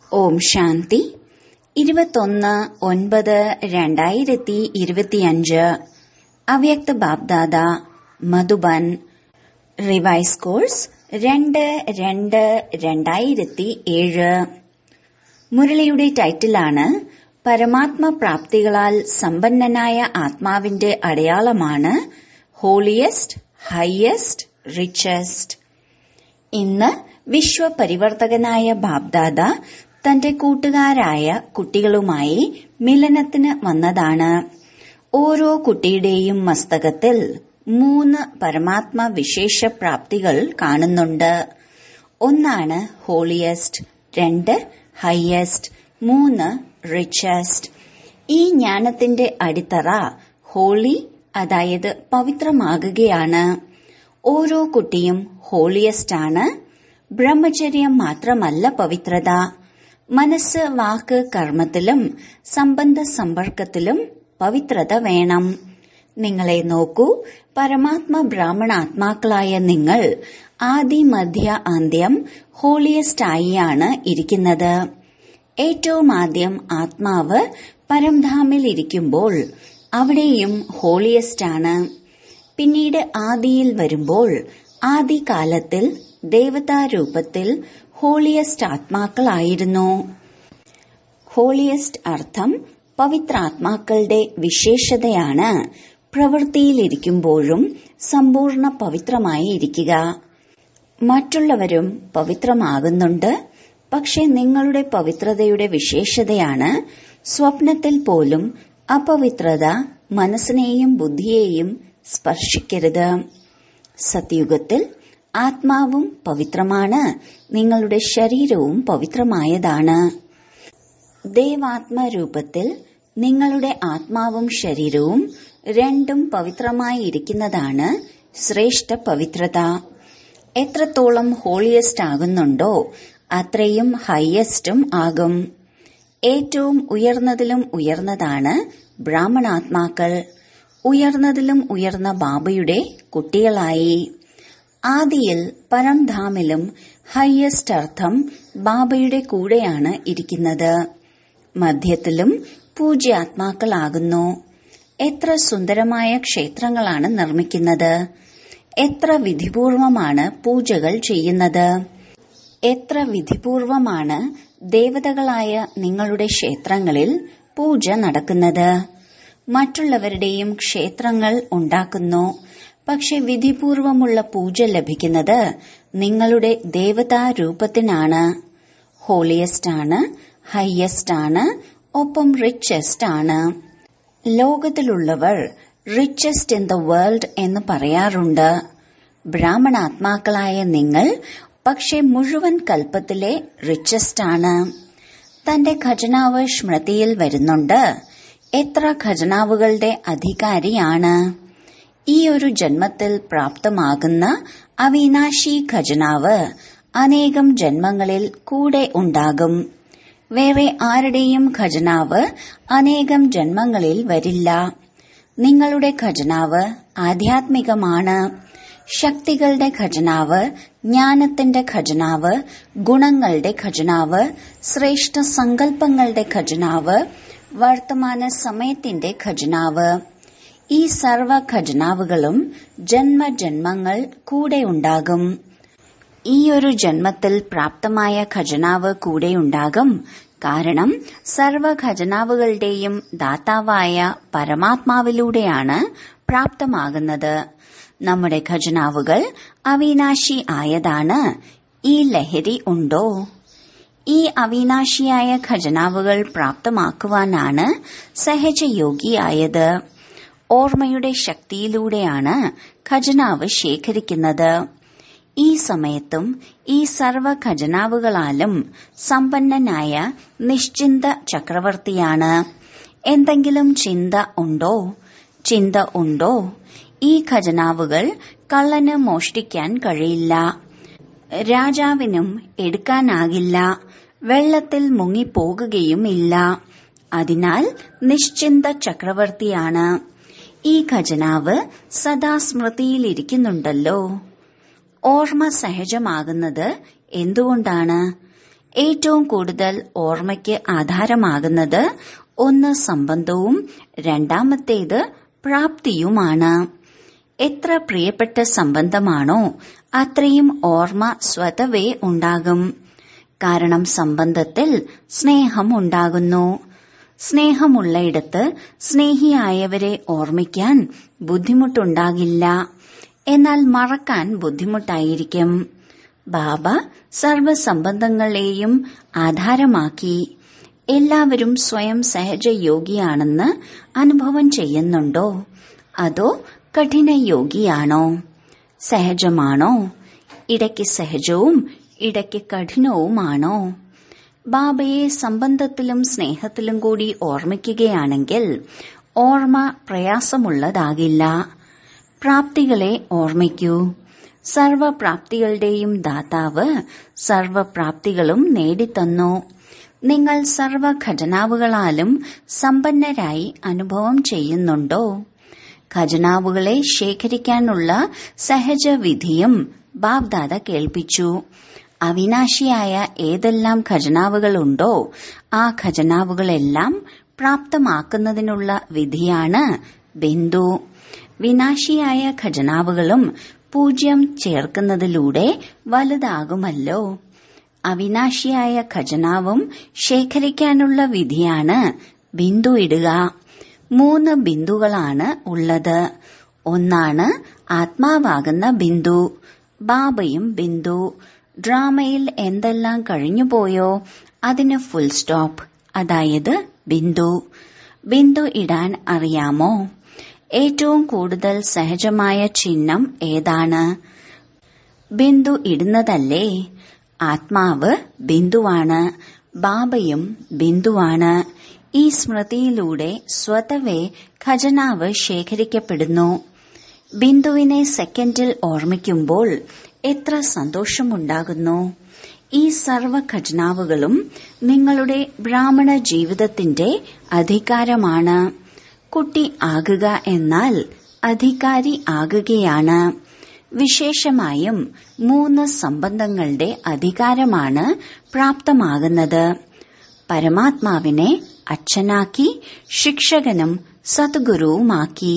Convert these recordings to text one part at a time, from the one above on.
ഓം ശാന്തി ഇരുപത്തൊന്ന് ഒൻപത് രണ്ടായിരത്തി ഇരുപത്തിയഞ്ച് അവ്യക്ത ബാബ്ദാദ മധുബൻ റിവൈസ് കോഴ്സ് രണ്ട് രണ്ട് രണ്ടായിരത്തി ഏഴ് മുരളിയുടെ ടൈറ്റിലാണ് പരമാത്മ പ്രാപ്തികളാൽ സമ്പന്നനായ ആത്മാവിന്റെ അടയാളമാണ് ഹോളിയസ്റ്റ് ഹയസ്റ്റ് റിച്ചസ്റ്റ് ഇന്ന് വിശ്വപരിവർത്തകനായ ബാബ്ദാദ തന്റെ കൂട്ടുകാരായ കുട്ടികളുമായി മിലനത്തിന് വന്നതാണ് ഓരോ കുട്ടിയുടെയും മസ്തകത്തിൽ മൂന്ന് പരമാത്മ വിശേഷ പ്രാപ്തികൾ കാണുന്നുണ്ട് ഒന്നാണ് ഹോളിയസ്റ്റ് രണ്ട് ഹയസ്റ്റ് മൂന്ന് റിച്ചസ്റ്റ് ഈ ജ്ഞാനത്തിന്റെ അടിത്തറ ഹോളി അതായത് പവിത്രമാകുകയാണ് ഓരോ കുട്ടിയും ഹോളിയസ്റ്റ് ആണ് ബ്രഹ്മചര്യം മാത്രമല്ല പവിത്രത മനസ്സ് വാക്ക് കർമ്മത്തിലും സംബന്ധ സമ്പർക്കത്തിലും പവിത്രത വേണം നിങ്ങളെ നോക്കൂ പരമാത്മ ബ്രാഹ്മണ ആത്മാക്കളായ നിങ്ങൾ ആദി മധ്യ അന്ത്യം ഹോളിയസ്റ്റ് ആയിയാണ് ഇരിക്കുന്നത് ഏറ്റവും ആദ്യം ആത്മാവ് പരംധാമിൽ ഇരിക്കുമ്പോൾ അവിടെയും ഹോളിയസ്റ്റ് ആണ് പിന്നീട് ആദിയിൽ വരുമ്പോൾ ആദികാലത്തിൽ ദേവതാരൂപത്തിൽ ഹോളിയസ്റ്റ് ആത്മാക്കളായിരുന്നു ഹോളിയസ്റ്റ് അർത്ഥം പവിത്രാത്മാക്കളുടെ വിശേഷതയാണ് പ്രവൃത്തിയിലിരിക്കുമ്പോഴും സമ്പൂർണ്ണ പവിത്രമായി ഇരിക്കുക മറ്റുള്ളവരും പവിത്രമാകുന്നുണ്ട് പക്ഷെ നിങ്ങളുടെ പവിത്രതയുടെ വിശേഷതയാണ് സ്വപ്നത്തിൽ പോലും അപവിത്രത മനസ്സിനെയും ബുദ്ധിയെയും സ്പർശിക്കരുത് സത്യുഗത്തിൽ ആത്മാവും പവിത്രമാണ് നിങ്ങളുടെ ശരീരവും പവിത്രമായതാണ് ദേവാത്മരൂപത്തിൽ നിങ്ങളുടെ ആത്മാവും ശരീരവും രണ്ടും പവിത്രമായി ഇരിക്കുന്നതാണ് ശ്രേഷ്ഠ പവിത്രത എത്രത്തോളം ഹോളിയസ്റ്റ് ആകുന്നുണ്ടോ അത്രയും ഹയസ്റ്റും ആകും ഏറ്റവും ഉയർന്നതിലും ഉയർന്നതാണ് ബ്രാഹ്മണാത്മാക്കൾ ഉയർന്നതിലും ഉയർന്ന ബാബയുടെ കുട്ടികളായി ആദിയിൽ പരംധാമിലും ഹയ്യസ്റ്റ് അർത്ഥം ബാബയുടെ കൂടെയാണ് ഇരിക്കുന്നത് മധ്യത്തിലും പൂജ്യാത്മാക്കളാകുന്നു എത്ര സുന്ദരമായ ക്ഷേത്രങ്ങളാണ് നിർമ്മിക്കുന്നത് എത്ര വിധിപൂർവമാണ് പൂജകൾ ചെയ്യുന്നത് എത്ര വിധിപൂർവമാണ് ദേവതകളായ നിങ്ങളുടെ ക്ഷേത്രങ്ങളിൽ പൂജ നടക്കുന്നത് മറ്റുള്ളവരുടെയും ക്ഷേത്രങ്ങൾ ഉണ്ടാക്കുന്നു പക്ഷെ വിധിപൂർവമുള്ള പൂജ ലഭിക്കുന്നത് നിങ്ങളുടെ ദേവതാരൂപത്തിനാണ് ഹോളിയസ്റ്റ് ആണ് ഹയ്യസ്റ്റ് ആണ് ഒപ്പം റിച്ചസ്റ്റ് ആണ് ലോകത്തിലുള്ളവർ റിച്ചസ്റ്റ് ഇൻ ദ വേൾഡ് എന്ന് പറയാറുണ്ട് ബ്രാഹ്മണാത്മാക്കളായ നിങ്ങൾ പക്ഷെ മുഴുവൻ കൽപ്പത്തിലെ റിച്ചസ്റ്റ് ആണ് തന്റെ ഖജനാവ് സ്മൃതിയിൽ വരുന്നുണ്ട് എത്ര ഖജനാവുകളുടെ അധികാരിയാണ് ഈ ഒരു ജന്മത്തിൽ പ്രാപ്തമാകുന്ന അവിനാശി ഖജനാവ് അനേകം ജന്മങ്ങളിൽ കൂടെ ഉണ്ടാകും വേറെ ആരുടെയും ഖജനാവ് അനേകം ജന്മങ്ങളിൽ വരില്ല നിങ്ങളുടെ ഖജനാവ് ആധ്യാത്മികമാണ് ശക്തികളുടെ ഖജനാവ് ജ്ഞാനത്തിന്റെ ഖജനാവ് ഗുണങ്ങളുടെ ഖജനാവ് ശ്രേഷ്ഠ സങ്കല്പങ്ങളുടെ ഖജനാവ് വർത്തമാന സമയത്തിന്റെ ഖജനാവ് ഈ സർവ ഖജനാവുകളും ജന്മജന്മങ്ങൾ കൂടെ ഉണ്ടാകും ഈ ഒരു ജന്മത്തിൽ പ്രാപ്തമായ ഖജനാവ് കൂടെയുണ്ടാകും കാരണം സർവ ഖജനാവുകളുടെയും ദാതാവായ പരമാത്മാവിലൂടെയാണ് പ്രാപ്തമാകുന്നത് നമ്മുടെ ഖജനാവുകൾ അവിനാശി ആയതാണ് ഈ ലഹരി ഉണ്ടോ ഈ അവിനാശിയായ ഖജനാവുകൾ പ്രാപ്തമാക്കുവാനാണ് സഹജയോഗിയായത് ഓർമ്മയുടെ ശക്തിയിലൂടെയാണ് ഖജനാവ് ശേഖരിക്കുന്നത് ഈ സമയത്തും ഈ സർവ ഖജനാവുകളാലും സമ്പന്നനായ നിശ്ചിന്ത ചക്രവർത്തിയാണ് എന്തെങ്കിലും ചിന്ത ഉണ്ടോ ചിന്ത ഉണ്ടോ ഈ ഖജനാവുകൾ കള്ളന് മോഷ്ടിക്കാൻ കഴിയില്ല രാജാവിനും എടുക്കാനാകില്ല വെള്ളത്തിൽ മുങ്ങിപ്പോകുകയുമില്ല അതിനാൽ നിശ്ചിന്ത ചക്രവർത്തിയാണ് ഈ ഖജനാവ് സദാ സ്മൃതിയിലിരിക്കുന്നുണ്ടല്ലോ ഓർമ്മ സഹജമാകുന്നത് എന്തുകൊണ്ടാണ് ഏറ്റവും കൂടുതൽ ഓർമ്മയ്ക്ക് ആധാരമാകുന്നത് ഒന്ന് സംബന്ധവും രണ്ടാമത്തേത് പ്രാപ്തിയുമാണ് എത്ര പ്രിയപ്പെട്ട സംബന്ധമാണോ അത്രയും ഓർമ്മ സ്വതവേ ഉണ്ടാകും കാരണം സംബന്ധത്തിൽ സ്നേഹം ഉണ്ടാകുന്നു സ്നേഹമുള്ളയിടത്ത് സ്നേഹിയായവരെ ഓർമ്മിക്കാൻ ബുദ്ധിമുട്ടുണ്ടാകില്ല എന്നാൽ മറക്കാൻ ബുദ്ധിമുട്ടായിരിക്കും ബാബ സർവസംബന്ധങ്ങളെയും ആധാരമാക്കി എല്ലാവരും സ്വയം സഹജയോഗിയാണെന്ന് അനുഭവം ചെയ്യുന്നുണ്ടോ അതോ കഠിന യോഗിയാണോ സഹജമാണോ ഇടയ്ക്ക് സഹജവും ഇടയ്ക്ക് കഠിനവുമാണോ ബാബയെ സംബന്ധത്തിലും സ്നേഹത്തിലും കൂടി ഓർമ്മിക്കുകയാണെങ്കിൽ ഓർമ്മ പ്രയാസമുള്ളതാകില്ല പ്രാപ്തികളെ ഓർമ്മിക്കൂ സർവപ്രാപ്തികളുടെയും ദാതാവ് സർവപ്രാപ്തികളും നേടിത്തന്നു നിങ്ങൾ സർവ ഖജനാവുകളാലും സമ്പന്നരായി അനുഭവം ചെയ്യുന്നുണ്ടോ ഖജനാവുകളെ ശേഖരിക്കാനുള്ള സഹജ വിധിയും ബാബ്ദാദ കേൾപ്പിച്ചു അവിനാശിയായ ഏതെല്ലാം ഖജനാവുകളുണ്ടോ ആ ഖജനാവുകളെല്ലാം പ്രാപ്തമാക്കുന്നതിനുള്ള വിധിയാണ് ബിന്ദു വിനാശിയായ ഖജനാവുകളും പൂജ്യം ചേർക്കുന്നതിലൂടെ വലുതാകുമല്ലോ അവിനാശിയായ ഖജനാവും ശേഖരിക്കാനുള്ള വിധിയാണ് ബിന്ദു ഇടുക മൂന്ന് ബിന്ദുകളാണ് ഉള്ളത് ഒന്നാണ് ആത്മാവാകുന്ന ബിന്ദു ബാബയും ബിന്ദു ഡ്രാമയിൽ എന്തെല്ലാം കഴിഞ്ഞുപോയോ അതിന് ഫുൾ സ്റ്റോപ്പ് അതായത് ബിന്ദു ബിന്ദു ഇടാൻ അറിയാമോ ഏറ്റവും കൂടുതൽ സഹജമായ ചിഹ്നം ഏതാണ് ബിന്ദു ഇടുന്നതല്ലേ ആത്മാവ് ബിന്ദുവാണ് ബാബയും ബിന്ദുവാണ് ഈ സ്മൃതിയിലൂടെ സ്വതവേ ഖജനാവ് ശേഖരിക്കപ്പെടുന്നു ബിന്ദുവിനെ സെക്കൻഡിൽ ഓർമ്മിക്കുമ്പോൾ എത്ര സന്തോഷമുണ്ടാകുന്നു ഈ സർവ ഖജനാവുകളും നിങ്ങളുടെ ബ്രാഹ്മണ ജീവിതത്തിന്റെ അധികാരമാണ് കുട്ടി ആകുക എന്നാൽ അധികാരി ആകുകയാണ് വിശേഷമായും മൂന്ന് സംബന്ധങ്ങളുടെ അധികാരമാണ് പ്രാപ്തമാകുന്നത് പരമാത്മാവിനെ അച്ഛനാക്കി ശിക്ഷകനും സദ്ഗുരുവുമാക്കി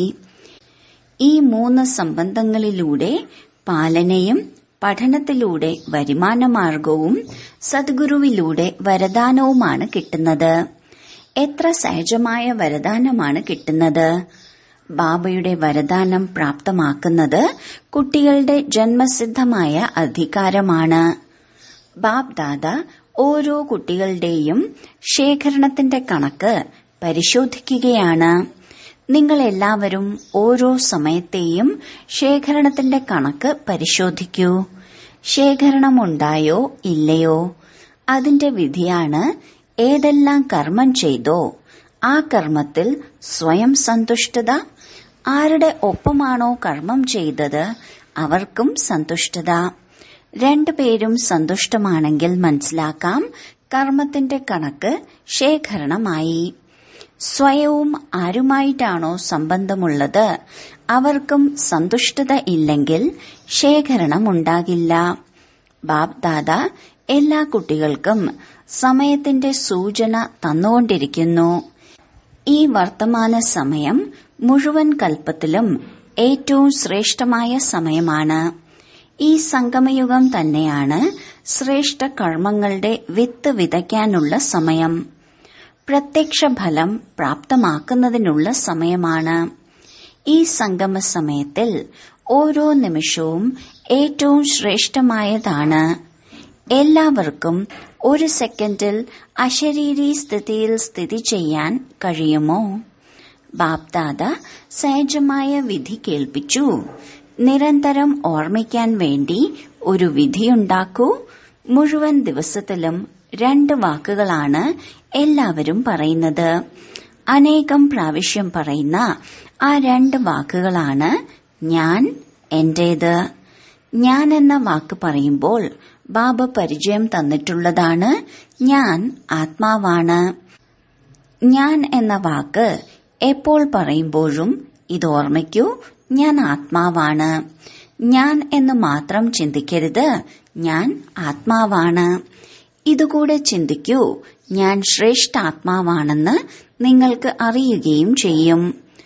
ഈ മൂന്ന് സംബന്ധങ്ങളിലൂടെ പാലനയും പഠനത്തിലൂടെ വരുമാനമാർഗവും സദ്ഗുരുവിലൂടെ വരദാനവുമാണ് കിട്ടുന്നത് എത്ര സഹജമായ വരദാനമാണ് കിട്ടുന്നത് ബാബയുടെ വരദാനം പ്രാപ്തമാക്കുന്നത് കുട്ടികളുടെ ജന്മസിദ്ധമായ അധികാരമാണ് ബാബ് ദാദ ഓരോ കുട്ടികളുടെയും ശേഖരണത്തിന്റെ കണക്ക് പരിശോധിക്കുകയാണ് നിങ്ങൾ എല്ലാവരും ഓരോ സമയത്തെയും ശേഖരണത്തിന്റെ കണക്ക് പരിശോധിക്കൂ ശേഖരണമുണ്ടായോ ഇല്ലയോ അതിന്റെ വിധിയാണ് ഏതെല്ലാം കർമ്മം ചെയ്തോ ആ കർമ്മത്തിൽ സ്വയം സന്തുഷ്ടത ആരുടെ ഒപ്പമാണോ കർമ്മം ചെയ്തത് അവർക്കും സന്തുഷ്ടത രണ്ടുപേരും സന്തുഷ്ടമാണെങ്കിൽ മനസ്സിലാക്കാം കർമ്മത്തിന്റെ കണക്ക് ശേഖരണമായി സ്വയവും ആരുമായിട്ടാണോ സംബന്ധമുള്ളത് അവർക്കും സന്തുഷ്ടത ഇല്ലെങ്കിൽ ശേഖരണം ഉണ്ടാകില്ല ബാബ് ദാദ എല്ലാ കുട്ടികൾക്കും സമയത്തിന്റെ സൂചന തന്നുകൊണ്ടിരിക്കുന്നു ഈ വർത്തമാന സമയം മുഴുവൻ കൽപ്പത്തിലും ഏറ്റവും ശ്രേഷ്ഠമായ സമയമാണ് ഈ സംഗമയുഗം തന്നെയാണ് ശ്രേഷ്ഠ കർമ്മങ്ങളുടെ വിത്ത് വിതയ്ക്കാനുള്ള സമയം പ്രത്യക്ഷ ഫലം പ്രാപ്തമാക്കുന്നതിനുള്ള സമയമാണ് ഈ സംഗമ സമയത്തിൽ ഓരോ നിമിഷവും ഏറ്റവും ശ്രേഷ്ഠമായതാണ് എല്ലാവർക്കും ഒരു സെക്കൻഡിൽ അശരീരി സ്ഥിതിയിൽ സ്ഥിതി ചെയ്യാൻ കഴിയുമോ ബാപ്ദാദ സഹജമായ വിധി കേൾപ്പിച്ചു നിരന്തരം ഓർമ്മിക്കാൻ വേണ്ടി ഒരു വിധിയുണ്ടാക്കൂ മുഴുവൻ ദിവസത്തിലും രണ്ട് വാക്കുകളാണ് എല്ലാവരും പറയുന്നത് അനേകം പ്രാവശ്യം പറയുന്ന ആ രണ്ട് വാക്കുകളാണ് ഞാൻ എന്റേത് ഞാൻ എന്ന വാക്ക് പറയുമ്പോൾ ബാബ പരിചയം തന്നിട്ടുള്ളതാണ് ഞാൻ ആത്മാവാണ് ഞാൻ എന്ന വാക്ക് എപ്പോൾ പറയുമ്പോഴും ഇത് ഓർമ്മിക്കൂ ഞാൻ ആത്മാവാണ് ഞാൻ എന്ന് മാത്രം ചിന്തിക്കരുത് ഞാൻ ആത്മാവാണ് ഇതുകൂടെ ചിന്തിക്കൂ ഞാൻ ശ്രേഷ്ഠാത്മാവാണെന്ന് നിങ്ങൾക്ക് അറിയുകയും ചെയ്യും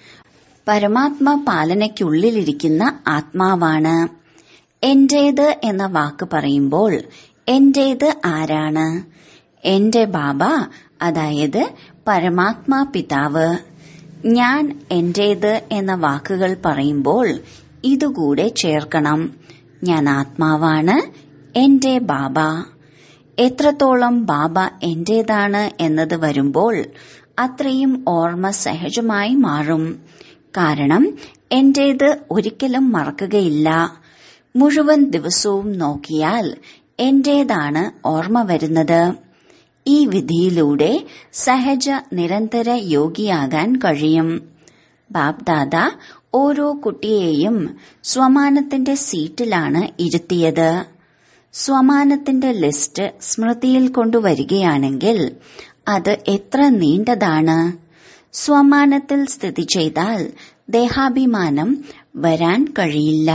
പരമാത്മ പാലനയ്ക്കുള്ളിലിരിക്കുന്ന ആത്മാവാണ് എന്റേത് എന്ന വാക്ക് പറയുമ്പോൾ എന്റേത് ആരാണ് എന്റെ ബാബ അതായത് പരമാത്മാ പിതാവ് ഞാൻ എന്റേത് എന്ന വാക്കുകൾ പറയുമ്പോൾ ഇതുകൂടെ ചേർക്കണം ഞാൻ ആത്മാവാണ് എന്റെ ബാബ എത്രത്തോളം ബാബ എന്റേതാണ് എന്നത് വരുമ്പോൾ അത്രയും ഓർമ്മ സഹജമായി മാറും കാരണം എന്റേത് ഒരിക്കലും മറക്കുകയില്ല മുഴുവൻ ദിവസവും നോക്കിയാൽ എന്റേതാണ് ഓർമ്മ വരുന്നത് ഈ വിധിയിലൂടെ സഹജ നിരന്തര യോഗിയാകാൻ കഴിയും ബാബ്ദാദ ഓരോ കുട്ടിയെയും സ്വമാനത്തിന്റെ സീറ്റിലാണ് ഇരുത്തിയത് സ്വമാനത്തിന്റെ ലിസ്റ്റ് സ്മൃതിയിൽ കൊണ്ടുവരികയാണെങ്കിൽ അത് എത്ര നീണ്ടതാണ് സ്വമാനത്തിൽ സ്ഥിതി ചെയ്താൽ ദേഹാഭിമാനം വരാൻ കഴിയില്ല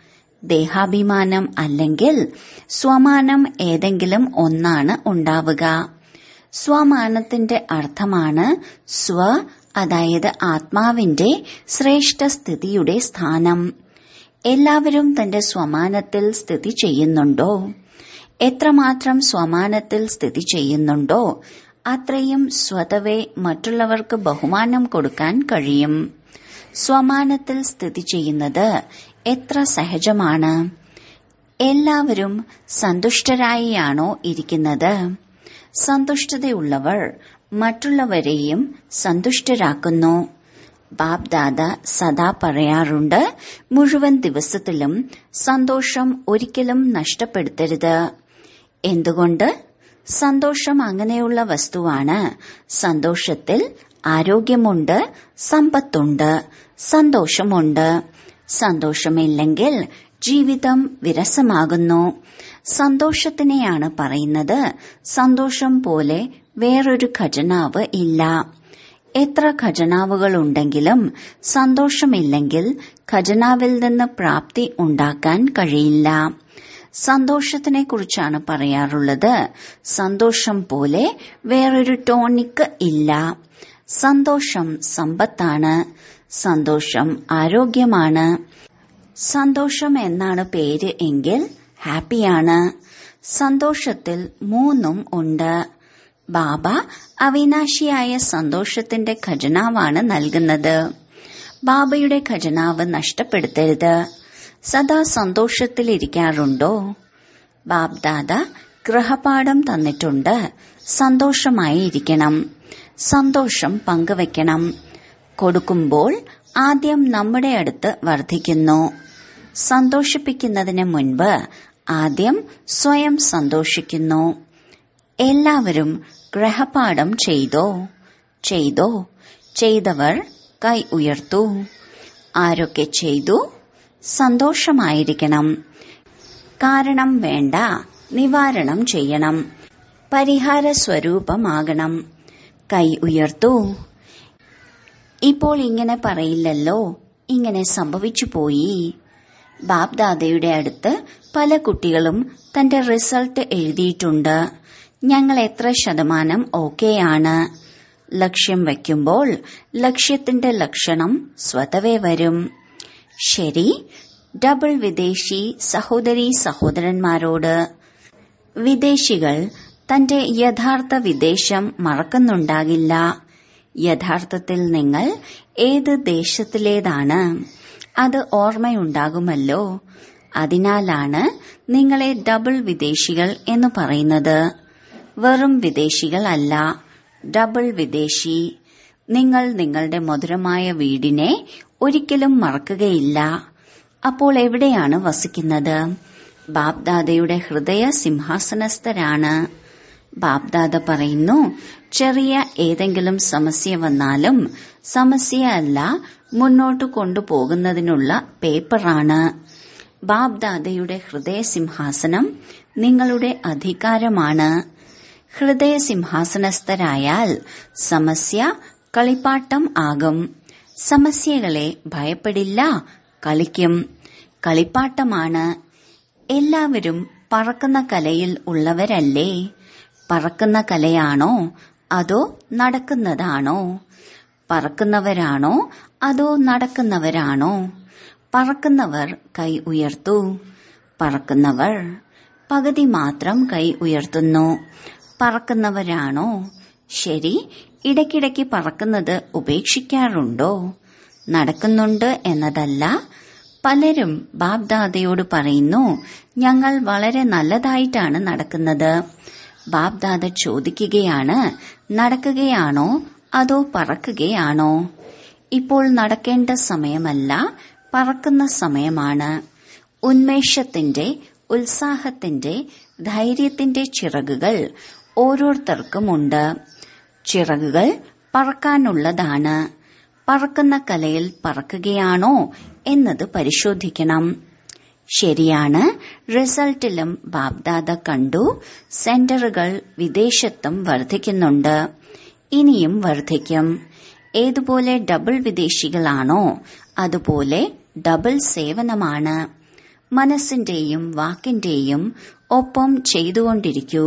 ദേഹാഭിമാനം അല്ലെങ്കിൽ സ്വമാനം ഏതെങ്കിലും ഒന്നാണ് ഉണ്ടാവുക സ്വമാനത്തിന്റെ അർത്ഥമാണ് സ്വ അതായത് ആത്മാവിന്റെ ശ്രേഷ്ഠ സ്ഥിതിയുടെ സ്ഥാനം എല്ലാവരും തന്റെ സ്വമാനത്തിൽ സ്ഥിതി ചെയ്യുന്നുണ്ടോ എത്രമാത്രം സ്വമാനത്തിൽ സ്ഥിതി ചെയ്യുന്നുണ്ടോ അത്രയും സ്വതവേ മറ്റുള്ളവർക്ക് ബഹുമാനം കൊടുക്കാൻ കഴിയും സ്വമാനത്തിൽ സ്ഥിതി ചെയ്യുന്നത് എത്ര സഹജമാണ് എല്ലാവരും സന്തുഷ്ടരായിയാണോ ഇരിക്കുന്നത് സന്തുഷ്ടതയുള്ളവർ മറ്റുള്ളവരെയും സന്തുഷ്ടരാക്കുന്നു ബാബ്ദാദ സദാ പറയാറുണ്ട് മുഴുവൻ ദിവസത്തിലും സന്തോഷം ഒരിക്കലും നഷ്ടപ്പെടുത്തരുത് എന്തുകൊണ്ട് സന്തോഷം അങ്ങനെയുള്ള വസ്തുവാണ് സന്തോഷത്തിൽ ആരോഗ്യമുണ്ട് സമ്പത്തുണ്ട് സന്തോഷമുണ്ട് സന്തോഷമില്ലെങ്കിൽ ജീവിതം വിരസമാകുന്നു സന്തോഷത്തിനെയാണ് പറയുന്നത് സന്തോഷം പോലെ വേറൊരു ഖജനാവ് ഇല്ല എത്ര ഖജനാവുകൾ ഉണ്ടെങ്കിലും സന്തോഷമില്ലെങ്കിൽ ഖജനാവിൽ നിന്ന് പ്രാപ്തി ഉണ്ടാക്കാൻ കഴിയില്ല സന്തോഷത്തിനെ കുറിച്ചാണ് പറയാറുള്ളത് സന്തോഷം പോലെ വേറൊരു ടോണിക് ഇല്ല സന്തോഷം സമ്പത്താണ് സന്തോഷം ആരോഗ്യമാണ് സന്തോഷം എന്നാണ് പേര് എങ്കിൽ ഹാപ്പിയാണ് സന്തോഷത്തിൽ മൂന്നും ഉണ്ട് ബാബ അവിനാശിയായ സന്തോഷത്തിന്റെ ഖജനാവാണ് നൽകുന്നത് ബാബയുടെ ഖജനാവ് നഷ്ടപ്പെടുത്തരുത് സദാ സന്തോഷത്തിലിരിക്കാറുണ്ടോ ബാബ്ദാദ ഗൃഹപാഠം തന്നിട്ടുണ്ട് സന്തോഷമായി ഇരിക്കണം സന്തോഷം പങ്കുവെക്കണം കൊടുക്കുമ്പോൾ ആദ്യം നമ്മുടെ അടുത്ത് വർദ്ധിക്കുന്നു സന്തോഷിപ്പിക്കുന്നതിന് മുൻപ് ആദ്യം സ്വയം സന്തോഷിക്കുന്നു എല്ലാവരും ഗ്രഹപാഠം ചെയ്തോ ചെയ്തോ ചെയ്തവർ കൈ ഉയർത്തു ആരൊക്കെ ചെയ്തു സന്തോഷമായിരിക്കണം കാരണം വേണ്ട നിവാരണം ചെയ്യണം പരിഹാര സ്വരൂപമാകണം കൈ ഉയർത്തു ഇപ്പോൾ ഇങ്ങനെ പറയില്ലല്ലോ ഇങ്ങനെ സംഭവിച്ചു പോയി ബാബ്ദാദയുടെ അടുത്ത് പല കുട്ടികളും തന്റെ റിസൾട്ട് എഴുതിയിട്ടുണ്ട് ഞങ്ങൾ എത്ര ശതമാനം ഓക്കെയാണ് ലക്ഷ്യം വയ്ക്കുമ്പോൾ ലക്ഷ്യത്തിന്റെ ലക്ഷണം സ്വതവേ വരും ശരി ഡബിൾ വിദേശി സഹോദരി സഹോദരന്മാരോട് വിദേശികൾ തന്റെ യഥാർത്ഥ വിദേശം മറക്കുന്നുണ്ടാകില്ല യഥാർത്ഥത്തിൽ നിങ്ങൾ ഏത് ദേശത്തിലേതാണ് അത് ഓർമ്മയുണ്ടാകുമല്ലോ അതിനാലാണ് നിങ്ങളെ ഡബിൾ വിദേശികൾ എന്ന് പറയുന്നത് വെറും വിദേശികളല്ല ഡബിൾ വിദേശി നിങ്ങൾ നിങ്ങളുടെ മധുരമായ വീടിനെ ഒരിക്കലും മറക്കുകയില്ല അപ്പോൾ എവിടെയാണ് വസിക്കുന്നത് ബാബ്ദാദയുടെ ഹൃദയ സിംഹാസനസ്ഥരാണ് ബാബ്ദാദ പറയുന്നു ചെറിയ ഏതെങ്കിലും സമസ്യ വന്നാലും സമസ്യ അല്ല മുന്നോട്ട് കൊണ്ടുപോകുന്നതിനുള്ള പേപ്പറാണ് ബാബ്ദാദയുടെ ഹൃദയ സിംഹാസനം നിങ്ങളുടെ അധികാരമാണ് ഹൃദയ സിംഹാസനസ്ഥരായാൽ സമസ്യ കളിപ്പാട്ടം ആകും സമസ്യകളെ ഭയപ്പെടില്ല കളിക്കും കളിപ്പാട്ടമാണ് എല്ലാവരും പറക്കുന്ന കലയിൽ ഉള്ളവരല്ലേ പറക്കുന്ന കലയാണോ അതോ നടക്കുന്നതാണോ പറക്കുന്നവരാണോ അതോ നടക്കുന്നവരാണോ പറക്കുന്നവർ കൈ ഉയർത്തു പറക്കുന്നവർ പകുതി മാത്രം കൈ ഉയർത്തുന്നു പറക്കുന്നവരാണോ ശരി ഇടയ്ക്കിടയ്ക്ക് പറക്കുന്നത് ഉപേക്ഷിക്കാറുണ്ടോ നടക്കുന്നുണ്ട് എന്നതല്ല പലരും ബാബ്ദാദയോട് പറയുന്നു ഞങ്ങൾ വളരെ നല്ലതായിട്ടാണ് നടക്കുന്നത് ബാബ്ദാദ ചോദിക്കുകയാണ് നടക്കുകയാണോ അതോ പറക്കുകയാണോ ഇപ്പോൾ നടക്കേണ്ട സമയമല്ല പറക്കുന്ന സമയമാണ് ഉന്മേഷത്തിന്റെ ഉത്സാഹത്തിന്റെ ധൈര്യത്തിന്റെ ചിറകുകൾ ഓരോരുത്തർക്കുമുണ്ട് ചിറകുകൾ പറക്കാനുള്ളതാണ് പറക്കുന്ന കലയിൽ പറക്കുകയാണോ എന്നത് പരിശോധിക്കണം ശരിയാണ് റിസൾട്ടിലും ബാബ്ദാദ കണ്ടു സെന്ററുകൾ വിദേശത്തും വർദ്ധിക്കുന്നുണ്ട് ഇനിയും വർദ്ധിക്കും ഏതുപോലെ ഡബിൾ വിദേശികളാണോ അതുപോലെ ഡബിൾ സേവനമാണ് മനസ്സിന്റെയും വാക്കിന്റെയും ഒപ്പം ചെയ്തുകൊണ്ടിരിക്കൂ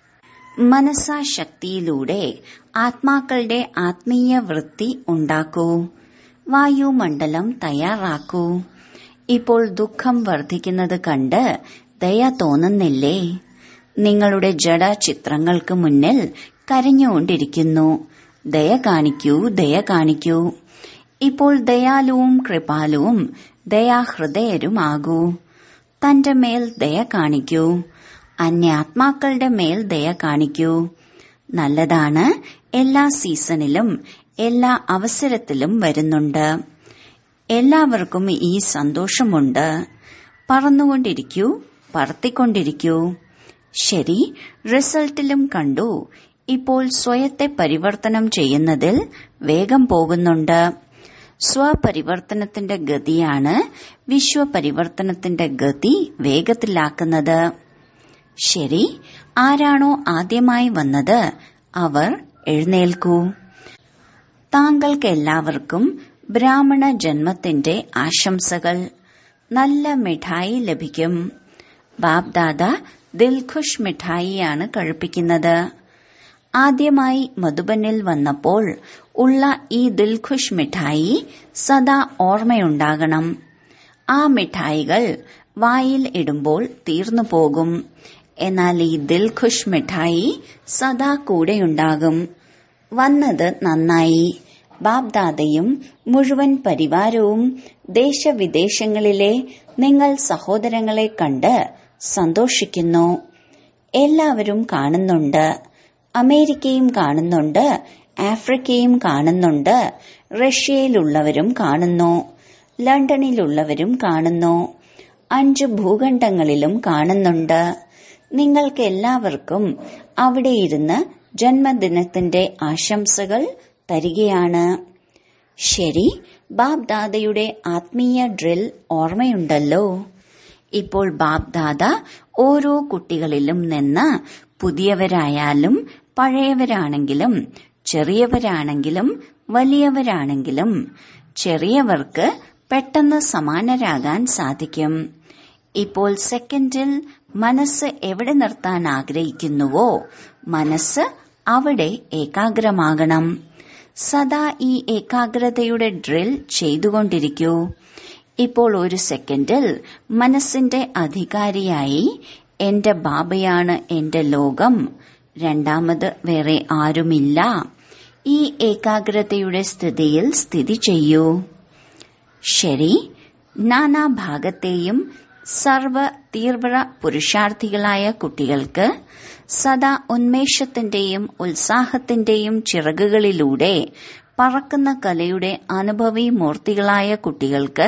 മനസാശക്തിയിലൂടെ ആത്മാക്കളുടെ ആത്മീയ വൃത്തി ഉണ്ടാക്കൂ വായുമണ്ഡലം തയ്യാറാക്കൂ ഇപ്പോൾ ദുഃഖം വർദ്ധിക്കുന്നത് കണ്ട് ദയ തോന്നുന്നില്ലേ നിങ്ങളുടെ ജഡ ചിത്രങ്ങൾക്ക് മുന്നിൽ കരഞ്ഞുകൊണ്ടിരിക്കുന്നു ദയ കാണിക്കൂ ദയ കാണിക്കൂ ഇപ്പോൾ ദയാലുവും കൃപാലുവും ദയാഹൃദയരുമാകൂ തന്റെ മേൽ ദയ കാണിക്കൂ അന്യാത്മാക്കളുടെ മേൽ ദയ കാണിക്കൂ നല്ലതാണ് എല്ലാ സീസണിലും എല്ലാ അവസരത്തിലും വരുന്നുണ്ട് എല്ലാവർക്കും ഈ സന്തോഷമുണ്ട് പറന്നുകൊണ്ടിരിക്കൂ പറത്തിക്കൊണ്ടിരിക്കൂ ശരി റിസൾട്ടിലും കണ്ടു ഇപ്പോൾ സ്വയത്തെ പരിവർത്തനം ചെയ്യുന്നതിൽ വേഗം പോകുന്നുണ്ട് സ്വപരിവർത്തനത്തിന്റെ ഗതിയാണ് വിശ്വപരിവർത്തനത്തിന്റെ ഗതി വേഗത്തിലാക്കുന്നത് ശരി ആരാണോ ആദ്യമായി വന്നത് അവർ എഴുന്നേൽക്കൂ താങ്കൾക്ക് എല്ലാവർക്കും ബ്രാഹ്മണ ജന്മത്തിന്റെ ആശംസകൾ നല്ല മിഠായി ലഭിക്കും ബാബ്ദാദ ദിൽഖുഷ് മിഠായിയാണ് കഴിപ്പിക്കുന്നത് ആദ്യമായി മധുബനിൽ വന്നപ്പോൾ ഉള്ള ഈ ദിൽഖുഷ് മിഠായി സദാ ഓർമ്മയുണ്ടാകണം ആ മിഠായികൾ വായിൽ ഇടുമ്പോൾ തീർന്നു പോകും എന്നാൽ ഈ ദിൽഖുഷ് മിഠായി സദാ കൂടെയുണ്ടാകും വന്നത് നന്നായി ബാബ്ദാദയും മുഴുവൻ പരിവാരവും ദേശവിദേശങ്ങളിലെ നിങ്ങൾ സഹോദരങ്ങളെ കണ്ട് സന്തോഷിക്കുന്നു എല്ലാവരും കാണുന്നുണ്ട് അമേരിക്കയും കാണുന്നുണ്ട് ആഫ്രിക്കയും കാണുന്നുണ്ട് റഷ്യയിലുള്ളവരും കാണുന്നു ലണ്ടനിലുള്ളവരും കാണുന്നു അഞ്ച് ഭൂഖണ്ഡങ്ങളിലും കാണുന്നുണ്ട് നിങ്ങൾക്ക് എല്ലാവർക്കും അവിടെ ഇരുന്ന് ജന്മദിനത്തിന്റെ ആശംസകൾ തരികയാണ് ശരി ബാബ് ദാദയുടെ ആത്മീയ ഡ്രിൽ ഓർമ്മയുണ്ടല്ലോ ഇപ്പോൾ ബാബ് ദാദ ഓരോ കുട്ടികളിലും നിന്ന് പുതിയവരായാലും പഴയവരാണെങ്കിലും ചെറിയവരാണെങ്കിലും വലിയവരാണെങ്കിലും ചെറിയവർക്ക് പെട്ടെന്ന് സമാനരാകാൻ സാധിക്കും ഇപ്പോൾ സെക്കൻഡിൽ മനസ്സ് എവിടെ നിർത്താൻ ആഗ്രഹിക്കുന്നുവോ മനസ്സ് അവിടെ ഏകാഗ്രമാകണം സദാ ഈ ഏകാഗ്രതയുടെ ഡ്രിൽ ചെയ്തുകൊണ്ടിരിക്കൂ ഇപ്പോൾ ഒരു സെക്കൻഡിൽ മനസ്സിന്റെ അധികാരിയായി എന്റെ ബാബയാണ് എന്റെ ലോകം രണ്ടാമത് വേറെ ആരുമില്ല ഈ ഏകാഗ്രതയുടെ സ്ഥിതിയിൽ സ്ഥിതി ചെയ്യൂ ശരി നാനാഭാഗത്തെയും സർവ തീവ്ര പുരുഷാർത്ഥികളായ കുട്ടികൾക്ക് സദാ ഉന്മേഷത്തിന്റെയും ഉത്സാഹത്തിന്റെയും ചിറകുകളിലൂടെ പറക്കുന്ന കലയുടെ അനുഭവി മൂർത്തികളായ കുട്ടികൾക്ക്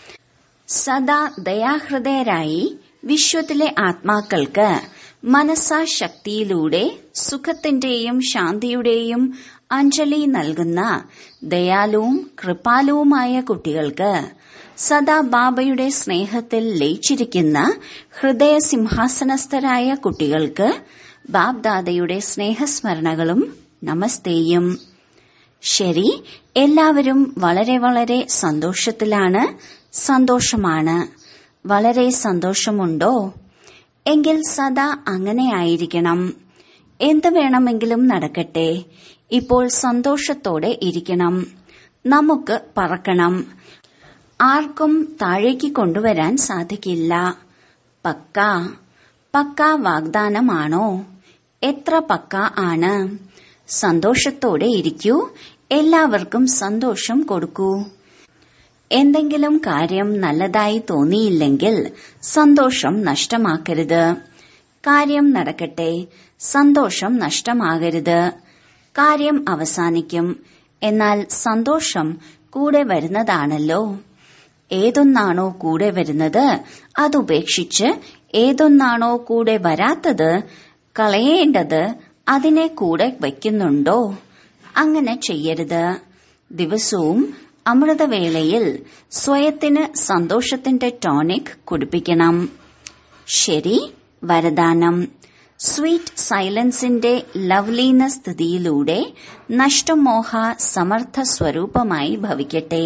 സദാ ദയാഹൃദയരായി വിശ്വത്തിലെ ആത്മാക്കൾക്ക് മനസാശക്തിയിലൂടെ സുഖത്തിന്റെയും ശാന്തിയുടെയും അഞ്ജലി നൽകുന്ന ദയാലുവും കൃപാലുവുമായ കുട്ടികൾക്ക് സദാ ബാബയുടെ സ്നേഹത്തിൽ ലയിച്ചിരിക്കുന്ന ഹൃദയ സിംഹാസനസ്ഥരായ കുട്ടികൾക്ക് ബാബ്ദാദയുടെ സ്നേഹസ്മരണകളും നമസ്തേയും ശരി എല്ലാവരും വളരെ വളരെ സന്തോഷത്തിലാണ് സന്തോഷമാണ് വളരെ സന്തോഷമുണ്ടോ എങ്കിൽ സദാ അങ്ങനെയായിരിക്കണം എന്ത് വേണമെങ്കിലും നടക്കട്ടെ ഇപ്പോൾ സന്തോഷത്തോടെ ഇരിക്കണം നമുക്ക് പറക്കണം ആർക്കും താഴേക്ക് കൊണ്ടുവരാൻ സാധിക്കില്ല പക്ക പക്ക വാഗ്ദാനമാണോ എത്ര പക്ക ആണ് സന്തോഷത്തോടെ ഇരിക്കൂ എല്ലാവർക്കും സന്തോഷം കൊടുക്കൂ എന്തെങ്കിലും കാര്യം നല്ലതായി തോന്നിയില്ലെങ്കിൽ സന്തോഷം നഷ്ടമാക്കരുത് കാര്യം നടക്കട്ടെ സന്തോഷം നഷ്ടമാകരുത് കാര്യം അവസാനിക്കും എന്നാൽ സന്തോഷം കൂടെ വരുന്നതാണല്ലോ ഏതൊന്നാണോ കൂടെ വരുന്നത് അതുപേക്ഷിച്ച് ഏതൊന്നാണോ കൂടെ വരാത്തത് കളയേണ്ടത് അതിനെ കൂടെ വയ്ക്കുന്നുണ്ടോ അങ്ങനെ ചെയ്യരുത് ദിവസവും അമൃതവേളയിൽ സ്വയത്തിന് സന്തോഷത്തിന്റെ ടോണിക് കുടിപ്പിക്കണം ശരി വരദാനം സ്വീറ്റ് സൈലൻസിന്റെ ലവ്ലീന സ്ഥിതിയിലൂടെ നഷ്ടമോഹ സമർത്ഥ സ്വരൂപമായി ഭവിക്കട്ടെ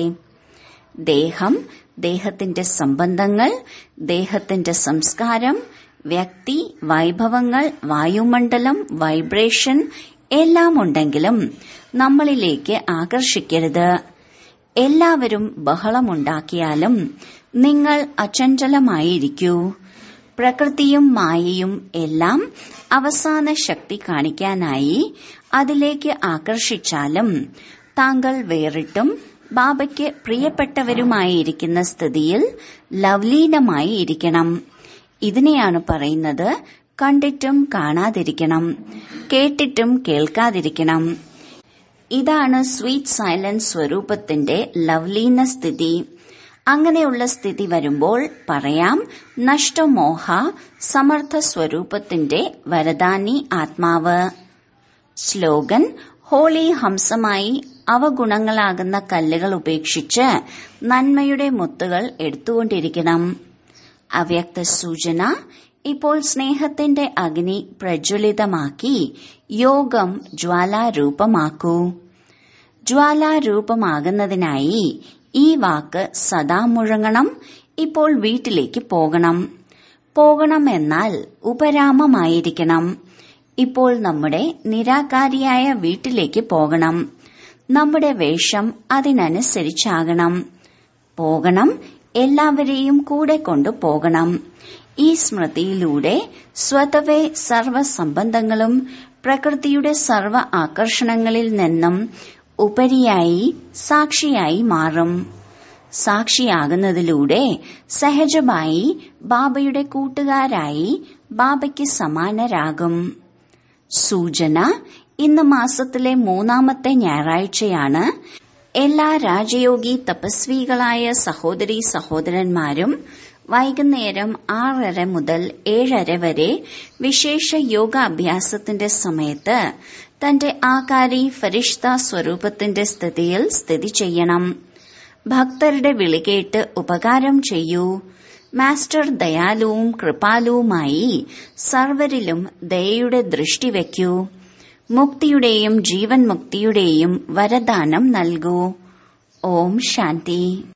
ദേഹം ദേഹത്തിന്റെ സംബന്ധങ്ങൾ ദേഹത്തിന്റെ സംസ്കാരം വ്യക്തി വൈഭവങ്ങൾ വായുമണ്ഡലം വൈബ്രേഷൻ എല്ലാം ഉണ്ടെങ്കിലും നമ്മളിലേക്ക് ആകർഷിക്കരുത് എല്ലാവരും ബഹളമുണ്ടാക്കിയാലും നിങ്ങൾ അചഞ്ചലമായിരിക്കൂ പ്രകൃതിയും മായയും എല്ലാം അവസാന ശക്തി കാണിക്കാനായി അതിലേക്ക് ആകർഷിച്ചാലും താങ്കൾ വേറിട്ടും ബാബയ്ക്ക് പ്രിയപ്പെട്ടവരുമായിരിക്കുന്ന സ്ഥിതിയിൽ ലവ്ലീനമായി ഇരിക്കണം ഇതിനെയാണ് പറയുന്നത് കണ്ടിട്ടും കാണാതിരിക്കണം കേട്ടിട്ടും കേൾക്കാതിരിക്കണം ഇതാണ് സ്വീറ്റ് സൈലൻസ് സ്വരൂപത്തിന്റെ ലവ്ലീന സ്ഥിതി അങ്ങനെയുള്ള സ്ഥിതി വരുമ്പോൾ പറയാം നഷ്ടമോഹ സമർത്ഥ സ്വരൂപത്തിന്റെ വരദാനി ആത്മാവ് സ്ലോഗൻ ഹോളി ഹംസമായി അവഗുണങ്ങളാകുന്ന കല്ലുകൾ ഉപേക്ഷിച്ച് നന്മയുടെ മുത്തുകൾ എടുത്തുകൊണ്ടിരിക്കണം അവ്യക്ത സൂചന ഇപ്പോൾ സ്നേഹത്തിന്റെ അഗ്നി പ്രജ്വലിതമാക്കി യോഗം ജ്വാലാരൂപമാക്കൂ ജ്വാലാരൂപമാകുന്നതിനായി ഈ വാക്ക് സദാ മുഴങ്ങണം ഇപ്പോൾ വീട്ടിലേക്ക് പോകണം പോകണമെന്നാൽ ഉപരാമമായിരിക്കണം ഇപ്പോൾ നമ്മുടെ നിരാകാരിയായ വീട്ടിലേക്ക് പോകണം നമ്മുടെ വേഷം അതിനനുസരിച്ചാകണം പോകണം എല്ലാവരെയും കൂടെ കൊണ്ടു പോകണം ഈ സ്മൃതിയിലൂടെ സ്വതവേ സർവ സംബന്ധങ്ങളും പ്രകൃതിയുടെ സർവ ആകർഷണങ്ങളിൽ നിന്നും ഉപരിയായി സാക്ഷിയായി മാറും സാക്ഷിയാകുന്നതിലൂടെ സഹജമായി ബാബയുടെ കൂട്ടുകാരായി ബാബയ്ക്ക് സമാനരാകും സൂചന ഇന്ന് മാസത്തിലെ മൂന്നാമത്തെ ഞായറാഴ്ചയാണ് എല്ലാ രാജയോഗി തപസ്വികളായ സഹോദരി സഹോദരന്മാരും വൈകുന്നേരം ആറര മുതൽ ഏഴര വരെ വിശേഷ യോഗാഭ്യാസത്തിന്റെ സമയത്ത് തന്റെ ആകാരി ഫരിഷ്ത സ്വരൂപത്തിന്റെ സ്ഥിതിയിൽ സ്ഥിതി ചെയ്യണം ഭക്തരുടെ വിളി കേട്ട് ഉപകാരം ചെയ്യൂ മാസ്റ്റർ ദയാലുവും കൃപാലുവുമായി സർവരിലും ദയയുടെ ദൃഷ്ടി വയ്ക്കൂ മുക്തിയുടെയും ജീവൻ മുക്തിയുടെയും വരദാനം നൽകൂ ഓം ശാന്തി